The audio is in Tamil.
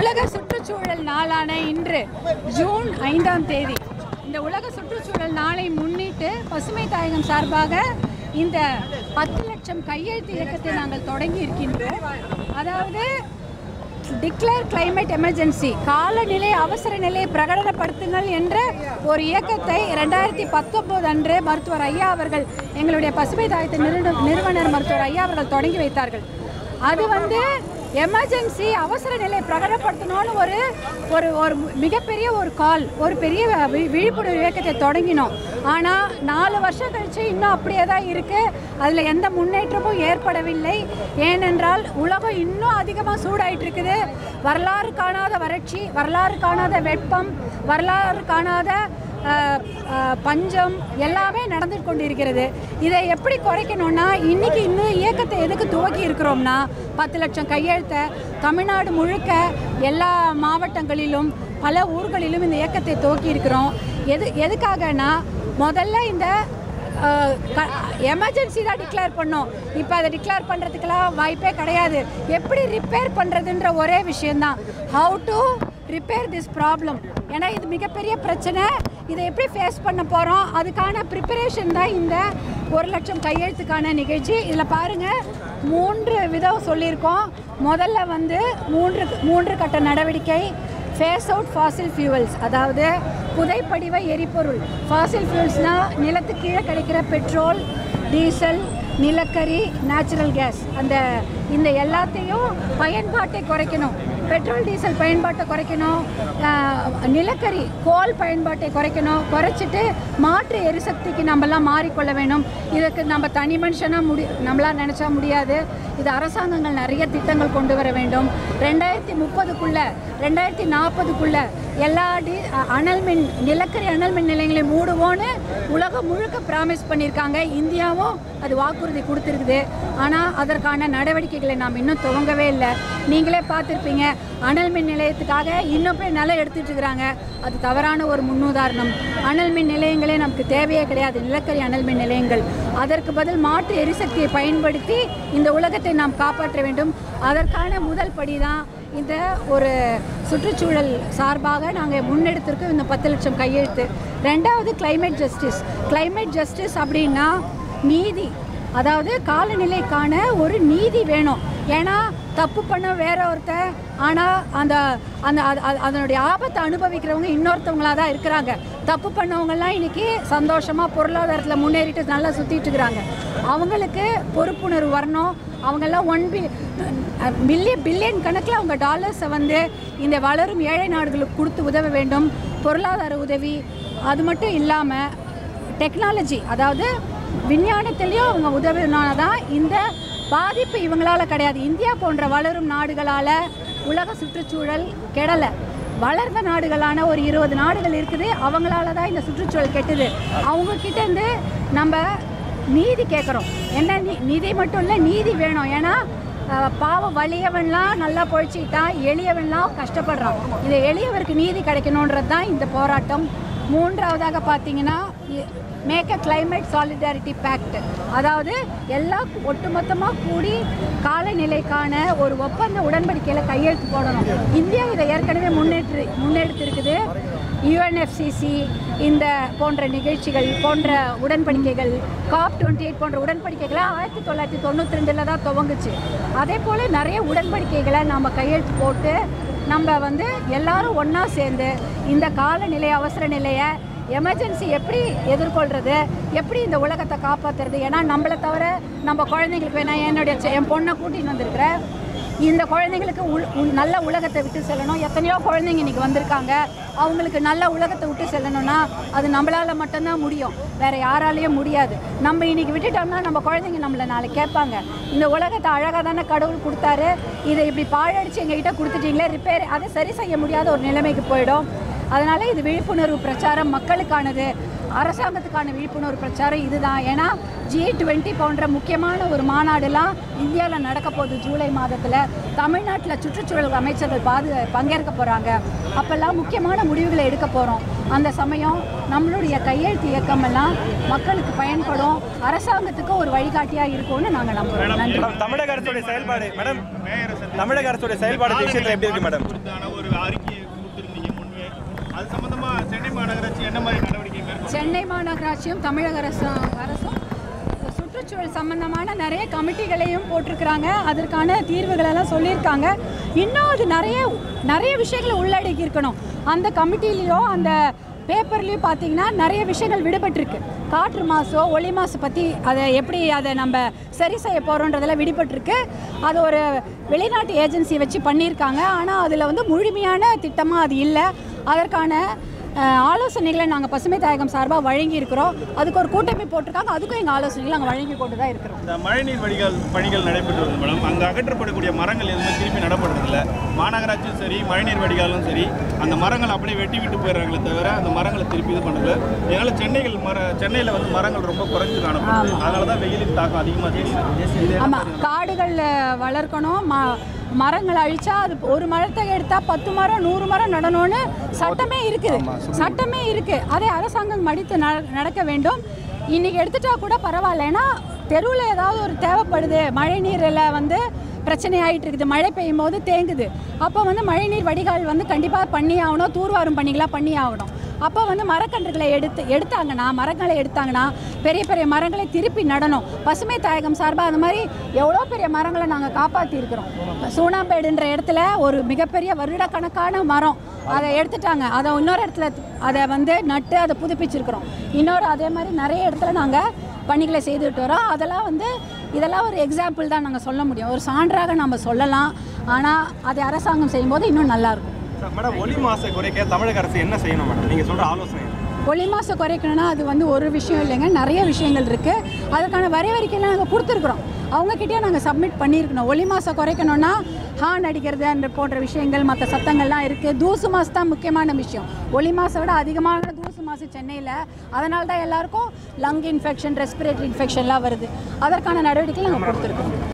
உலக சுற்றுச்சூழல் நாளான இன்று ஜூன் ஐந்தாம் தேதி இந்த உலக சுற்றுச்சூழல் நாளை முன்னிட்டு பசுமை தாயகம் சார்பாக இந்த பத்து லட்சம் கையெழுத்து இயக்கத்தை நாங்கள் தொடங்கி இருக்கின்றோம் அதாவது டிக்ளேர் climate எமர்ஜென்சி காலநிலை அவசர நிலையை பிரகடனப்படுத்துங்கள் என்ற ஒரு இயக்கத்தை ரெண்டாயிரத்தி பத்தொம்போது அன்று மருத்துவர் ஐயா அவர்கள் எங்களுடைய பசுமை தாயத்து நிறுவன நிறுவனர் மருத்துவர் ஐயா அவர்கள் தொடங்கி வைத்தார்கள் அது வந்து எமர்ஜென்சி அவசர நிலை பிரகடனப்படுத்தணும்னு ஒரு ஒரு ஒரு மிகப்பெரிய ஒரு கால் ஒரு பெரிய வி- விழிப்புணர்வு இயக்கத்தை தொடங்கினோம் ஆனால் நாலு வருஷம் கழிச்சு இன்னும் அப்படியே தான் இருக்குது அதில் எந்த முன்னேற்றமும் ஏற்படவில்லை ஏனென்றால் உலகம் இன்னும் அதிகமாக சூடாயிட்டு இருக்குது வரலாறு காணாத வறட்சி வரலாறு காணாத வெப்பம் வரலாறு காணாத அஹ், அஹ், பஞ்சம் எல்லாமே நடந்து கொண்டிருக்கிறது இதை எப்படி குறைக்கணும்னா இன்னைக்கு இன்னும் இயக்கத்தை எதுக்கு துவக்கி இருக்கிறோம்னா பத்து லட்சம் கையெழுத்தை தமிழ்நாடு முழுக்க எல்லா மாவட்டங்களிலும் பல ஊர்களிலும் இந்த இயக்கத்தை துவக்கி இருக்கிறோம் எது எதுக்காகனா முதல்ல இந்த எமர்ஜென்சி தான் டிக்ளேர் பண்ணோம் இப்போ அதை டிக்ளேர் பண்ணுறதுக்கெல்லாம் வாய்ப்பே கிடையாது எப்படி ரிப்பேர் பண்ணுறதுன்ற ஒரே விஷயந்தான் how to repair this problem ஏன்னா இது மிகப்பெரிய பிரச்சனை இதை எப்படி ஃபேஸ் பண்ண போகிறோம் அதுக்கான ப்ரிப்பரேஷன் தான் இந்த ஒரு லட்சம் கையெழுத்துக்கான நிகழ்ச்சி இதில் பாருங்கள் மூன்று விதம் சொல்லியிருக்கோம் முதல்ல வந்து மூன்று மூன்று கட்ட நடவடிக்கை ஃபேஸ் அவுட் ஃபாசில் ஃபியூவல்ஸ் அதாவது புதைப்படிவ எரிபொருள் ஃபாசில் ஃபியூல்ஸ்னால் நிலத்துக்கு கீழே கிடைக்கிற பெட்ரோல் டீசல் நிலக்கரி நேச்சுரல் கேஸ் அந்த இந்த எல்லாத்தையும் பயன்பாட்டை குறைக்கணும் பெட்ரோல் டீசல் பயன்பாட்டை குறைக்கணும் ஆஹ், நிலக்கரி கோல் பயன்பாட்டை குறைக்கணும் குறைச்சிட்டு மாற்று எரிசக்திக்கு நம்மலாம் மாறிக்கொள்ள வேணும் இதுக்கு நம்ம தனி மனுஷனாக முடி நம்மளால் நினச்சா முடியாது இது அரசாங்கங்கள் நிறைய திட்டங்கள் கொண்டு வர வேண்டும் ரெண்டாயிரத்தி முப்பதுக்குள்ள ரெண்டாயிரத்தி நாற்பதுக்குள்ள எல்லா டி அ- அனல் மின் நிலக்கரி அனல் மின் நிலையங்களையும் மூடுவோன்னு உலகம் முழுக்க ப்ராமிஸ் பண்ணியிருக்காங்க இந்தியாவும் அது வாக்குறுதி கொடுத்துருக்குது ஆனால் அதற்கான நடவடிக்கைகளை நாம் இன்னும் துவங்கவே இல்லை நீங்களே பார்த்துருப்பீங்க அனல் மின் நிலையத்துக்காக இன்னும் போய் நிலம் எடுத்துட்டு இருக்கிறாங்க அது தவறான ஒரு முன்னுதாரணம் அனல் மின் நிலையங்களே நமக்கு தேவையே கிடையாது நிலக்கரி அனல் மின் நிலையங்கள் அதற்கு பதில் மாற்று எரிசக்தியை பயன்படுத்தி இந்த உலகத்தை நாம் காப்பாற்ற வேண்டும் அதற்கான முதல் படி தான் இந்த ஒரு சுற்றுச்சூழல் சார்பாக நாங்கள் முன்னெடுத்திருக்கோம் இந்த பத்து லட்சம் கையெழுத்து ரெண்டாவது climate ஜஸ்டிஸ் climate ஜஸ்டிஸ் அப்படின்னா நீதி அதாவது காலநிலைக்கான ஒரு நீதி வேணும் ஏன்னா தப்பு பண்ண வேற ஒருத்தன் ஆனால் அந்த அந்த அது- அது- அதனுடைய ஆபத்தை அனுபவிக்கிறவங்க இன்னொருத்தவங்களா தான் இருக்கிறாங்க தப்பு பண்ணவங்கெல்லாம் இன்னைக்கு சந்தோஷமாக பொருளாதாரத்தில் முன்னேறிட்டு நல்லா சுற்றிட்டு இருக்கிறாங்க அவங்களுக்கு பொறுப்புணர்வு வரணும் அவங்கெல்லாம் ஒன் பி பில்லியன் பில்லியன் கணக்கில் அவங்க டாலர்ஸை வந்து இந்த வளரும் ஏழை நாடுகளுக்கு கொடுத்து உதவ வேண்டும் பொருளாதார உதவி அது மட்டும் இல்லாமல் டெக்னாலஜி அதாவது விஞ்ஞானத்திலையும் அவங்க உதவினா தான் இந்த பாதிப்பு இவங்களால கிடையாது இந்தியா போன்ற வளரும் நாடுகளால் உலக சுற்றுச்சூழல் கெடலை வளர்ந்த நாடுகளான ஒரு இருபது நாடுகள் இருக்குது அவங்களால தான் இந்த சுற்றுச்சூழல் கெட்டுது அவங்க கிட்ட இருந்து நம்ம நீதி கேட்குறோம் என்ன நீ நிதி மட்டும் இல்லை நீதி வேணும் ஏன்னா அஹ், பாவம் வலியவன்லாம் நல்லா பொழிச்சிக்கிட்டான் எளியவன்லாம் கஷ்டப்படுறான் இந்த எளியவருக்கு நீதி கிடைக்கணுன்றது தான் இந்த போராட்டம் மூன்றாவதாக பார்த்தீங்கன்னா make a climate solidarity pact அதாவது எல்லாம் ஒட்டுமொத்தமாக கூடி காலநிலைக்கான ஒரு ஒப்பந்த உடன்படிக்கையில் கையெழுத்து போடணும் இந்தியா இதை ஏற்கனவே முன்னேற்று முன்னெடுத்திருக்குது யுஎன்எஃப்சிசி இந்த போன்ற நிகழ்ச்சிகள் போன்ற உடன்படிக்கைகள் காப் டுவெண்ட்டி எயிட் போன்ற உடன்படிக்கைகளை ஆயிரத்தி தொள்ளாயிரத்தி தொண்ணூற்றி ரெண்டில் தான் துவங்குச்சு அதே போல் நிறைய உடன்படிக்கைகளை நம்ம கையெழுத்து போட்டு நம்ம வந்து எல்லாரும் ஒன்றா சேர்ந்து இந்த காலநிலை அவசர நிலையை எமர்ஜென்சி எப்படி எதிர்கொள்கிறது எப்படி இந்த உலகத்தை காப்பாற்றுறது ஏன்னா நம்மளை தவிர நம்ம குழந்தைங்களுக்கு வேணா என்னுடைய செ- என் பொண்ணை கூட்டின்னு வந்திருக்கிறேன் இந்த குழந்தைங்களுக்கு உள் உள்- நல்ல உலகத்தை விட்டு செல்லணும் எத்தனையோ குழந்தைங்க இன்னைக்கு வந்திருக்காங்க அவங்களுக்கு நல்ல உலகத்தை விட்டு செல்லணும்னா அது நம்மளால மட்டும்தான் முடியும் வேற யாராலையும் முடியாது நம்ம இன்னைக்கு விட்டுட்டோம்னா நம்ம குழந்தைங்க நம்மளை நாளைக்கு கேட்பாங்க இந்த உலகத்தை அழகாக தானே கடவுள் கொடுத்தாரு இதை இப்படி பாழடிச்சு எங்ககிட்ட கொடுத்துட்டீங்களே ரிப்பேர் அதை சரி செய்ய முடியாத ஒரு நிலைமைக்கு போயிடும் அதனால இது விழிப்புணர்வு பிரச்சாரம் மக்களுக்கானது அரசாங்கத்துக்கான விழிப்புணர்வு பிரச்சாரம் இதுதான் ஏன்னா ஜி டுவெண்ட்டி போன்ற முக்கியமான ஒரு மாநாடுலாம் இந்தியாவில் நடக்க போகுது ஜூலை மாதத்தில் தமிழ்நாட்டில் சுற்றுச்சூழல் அமைச்சர்கள் பாது பங்கேற்க போகிறாங்க அப்போல்லாம் முக்கியமான முடிவுகளை எடுக்க போகிறோம் அந்த சமயம் நம்மளுடைய கையெழுத்து இயக்கம் எல்லாம் மக்களுக்கு பயன்படும் அரசாங்கத்துக்கு ஒரு வழிகாட்டியாக இருக்கும்னு நாங்கள் நம்புகிறோம் நன்றி மேடம், தமிழக அரசுடைய செயல்பாடு மேடம் தமிழக அரசுடைய செயல்பாடு இந்த விஷயத்துல எப்படி இருக்கு மேடம் குறித்தான ஒரு ஒரு அறிக்கையை கொடுத்துருந்தீங்க முன்னே அது சம்பந்தமா சென்னை மாநகராட்சி என்ன மாதிரி நடவடிக்கை மேற்கொண்டு சென்னை மாநகராட்சியும் தமிழக அரசும் அரசும் சுற்றுச்சூழல் சம்பந்தமான நிறைய கமிட்டிகளையும் போட்டிருக்கிறாங்க அதற்கான தீர்வுகளெல்லாம் சொல்லியிருக்காங்க இன்னும் அது நிறைய நிறைய விஷயங்களை உள்ளடக்கி இருக்கணும் அந்த கமிட்டிலேயோ அந்த பேப்பர்லேயும் பார்த்தீங்கன்னா நிறைய விஷயங்கள் விடுபட்டிருக்கு காற்று மாசோ ஒளி மாசு பற்றி அதை எப்படி அதை நம்ம சரி செய்ய போகிறோன்றதெல்லாம் விடுபட்டிருக்கு அது ஒரு வெளிநாட்டு ஏஜென்சி வச்சு பண்ணியிருக்காங்க ஆனால் அதில் வந்து முழுமையான திட்டமாக அது இல்லை அதற்கான அஹ், ஆலோசனைகளை நாங்கள் பசுமை தாயகம் சார்பாக வழங்கி இருக்கிறோம் அதுக்கு ஒரு கூட்டமை போட்டிருக்காங்க அதுக்கும் எங்கள் ஆலோசனைகளை நாங்கள் வழங்கி கொண்டு தான் இருக்கிறோம் இந்த மழைநீர் வடிகால் பணிகள் நடைபெற்று வருது மேடம் அங்கே அகற்றப்படக்கூடிய மரங்கள் எதுவுமே திருப்பி நடப்படுறதில்ல மாநகராட்சியும் சரி மழைநீர் வடிகாலும் சரி அந்த மரங்கள் அப்படியே வெட்டி விட்டு போயிடுறாங்களே தவிர அந்த மரங்களை திருப்பி இது பண்ணல இதனால சென்னைகள் மர சென்னையில் வந்து மரங்கள் ரொம்ப குறைஞ்சு காணப்படுது அதனால தான் வெயிலின் தாக்கம் அதிகமாக தெரியுது ஆமாம் காடுகள் வளர்க்கணும் ம மரங்கள் அழிச்சா அது ஒரு மரத்தை எடுத்தால் பத்து மரம் நூறு மரம் நடணும்னு சட்டமே இருக்குது சட்டமே இருக்குது அதை அரசாங்கம் மடித்து நட- நடக்க வேண்டும் இன்னைக்கு எடுத்துட்டா கூட பரவாயில்ல ஏன்னா தெருவில் ஏதாவது ஒரு தேவைப்படுது மழை நீரில் வந்து பிரச்சனை ஆகிட்டு இருக்குது மழை பெய்யும் போது தேங்குது அப்போ வந்து மழைநீர் வடிகால் வந்து கண்டிப்பாக பண்ணி ஆகணும் தூர்வாரும் பணிகளாக பண்ணி ஆகணும் அப்போ வந்து மரக்கன்றுகளை எடுத்து எடுத்தாங்கன்னா மரங்களை எடுத்தாங்கன்னா பெரிய பெரிய மரங்களை திருப்பி நடணும் பசுமை தாயகம் சார்பாக அந்த மாதிரி எவ்வளோ பெரிய மரங்களை நாங்கள் காப்பாற்றி இருக்கிறோம் சூனாம்பேடுன்ற இடத்துல ஒரு மிகப்பெரிய வருடக்கணக்கான மரம் அதை எடுத்துட்டாங்க அதை இன்னொரு இடத்துல அதை வந்து நட்டு அதை புதுப்பிச்சிருக்கிறோம் இன்னொரு அதே மாதிரி நிறைய இடத்துல நாங்கள் பணிகளை செய்துட்டு வரோம் அதெல்லாம் வந்து இதெல்லாம் ஒரு எக்ஸாம்பிள் தான் நாங்கள் சொல்ல முடியும் ஒரு சான்றாக நம்ம சொல்லலாம் ஆனால் அதை அரசாங்கம் செய்யும்போது இன்னும் நல்லாயிருக்கும் மேடம் ஒலி மாசை குறைக்க தமிழக அரசு என்ன செய்யணும் மேடம் நீங்க சொல்ற ஆலோசனை என்ன? ஒளி மாசை குறைக்கணும்னா அது வந்து ஒரு விஷயம் இல்லைங்க நிறைய விஷயங்கள் இருக்குது அதுக்கான வரைவறிக்கைலாம் நாங்கள் கொடுத்துருக்குறோம் அவங்கக்கிட்டே நாங்கள் சப்மிட் பண்ணியிருக்கணும் ஒளி மாசை குறைக்கணும்னா ஹார்ன் அடிக்கிறது அந்த போன்ற விஷயங்கள் மற்ற சத்தங்கள்லாம் இருக்குது தூசு மாசு தான் முக்கியமான விஷயம் ஒளி மாசை விட அதிகமான தூசு மாசு சென்னையில் அதனால தான் எல்லாருக்கும் லங் இன்ஃபெக்ஷன் ரெஸ்பிரேட்டரி இன்ஃபெக்ஷன்லாம் வருது அதற்கான நடவடிக்கை நாங்கள் கொடுத்துருக்கோம்